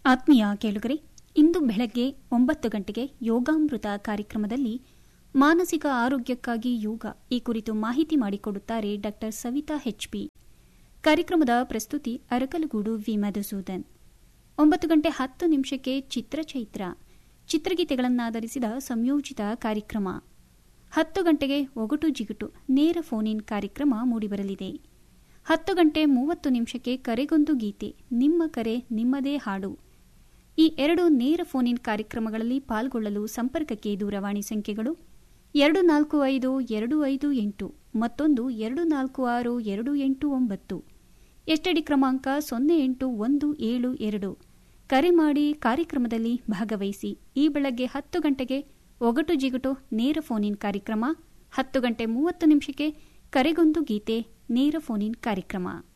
ಆತ್ಮೀಯ ಕೇಳುಗರೆ ಇಂದು ಬೆಳಗ್ಗೆ ಒಂಬತ್ತು ಗಂಟೆಗೆ ಯೋಗಾಮೃತ ಕಾರ್ಯಕ್ರಮದಲ್ಲಿ ಮಾನಸಿಕ ಆರೋಗ್ಯಕ್ಕಾಗಿ ಯೋಗ ಈ ಕುರಿತು ಮಾಹಿತಿ ಮಾಡಿಕೊಡುತ್ತಾರೆ ಡಾ ಸವಿತಾ ಹೆಚ್ಪಿ ಕಾರ್ಯಕ್ರಮದ ಪ್ರಸ್ತುತಿ ಅರಕಲಗೂಡು ವಿ ಮಧುಸೂದನ್ ಒಂಬತ್ತು ಗಂಟೆ ಹತ್ತು ನಿಮಿಷಕ್ಕೆ ಚಿತ್ರಚೈತ್ರ ಚಿತ್ರಗೀತೆಗಳನ್ನಾಧರಿಸಿದ ಸಂಯೋಜಿತ ಕಾರ್ಯಕ್ರಮ ಹತ್ತು ಗಂಟೆಗೆ ಒಗಟು ಜಿಗುಟು ನೇರ ಫೋನ್ ಇನ್ ಕಾರ್ಯಕ್ರಮ ಮೂಡಿಬರಲಿದೆ ಹತ್ತು ಗಂಟೆ ಮೂವತ್ತು ನಿಮಿಷಕ್ಕೆ ಕರೆಗೊಂದು ಗೀತೆ ನಿಮ್ಮ ಕರೆ ನಿಮ್ಮದೇ ಹಾಡು ಈ ಎರಡು ನೇರ ಫೋನ್ ಇನ್ ಕಾರ್ಯಕ್ರಮಗಳಲ್ಲಿ ಪಾಲ್ಗೊಳ್ಳಲು ಸಂಪರ್ಕಕ್ಕೆ ದೂರವಾಣಿ ಸಂಖ್ಯೆಗಳು ಎರಡು ನಾಲ್ಕು ಐದು ಎರಡು ಐದು ಎಂಟು ಮತ್ತೊಂದು ಎರಡು ನಾಲ್ಕು ಆರು ಎರಡು ಎಂಟು ಒಂಬತ್ತು ಎಸ್ಟಡಿ ಕ್ರಮಾಂಕ ಸೊನ್ನೆ ಎಂಟು ಒಂದು ಏಳು ಎರಡು ಕರೆ ಮಾಡಿ ಕಾರ್ಯಕ್ರಮದಲ್ಲಿ ಭಾಗವಹಿಸಿ ಈ ಬೆಳಗ್ಗೆ ಹತ್ತು ಗಂಟೆಗೆ ಒಗಟು ಜಿಗುಟು ನೇರ ಫೋನ್ ಇನ್ ಕಾರ್ಯಕ್ರಮ ಹತ್ತು ಗಂಟೆ ಮೂವತ್ತು ನಿಮಿಷಕ್ಕೆ ಕರೆಗೊಂದು ಗೀತೆ ನೇರ ಫೋನ್ ಇನ್ ಕಾರ್ಯಕ್ರಮ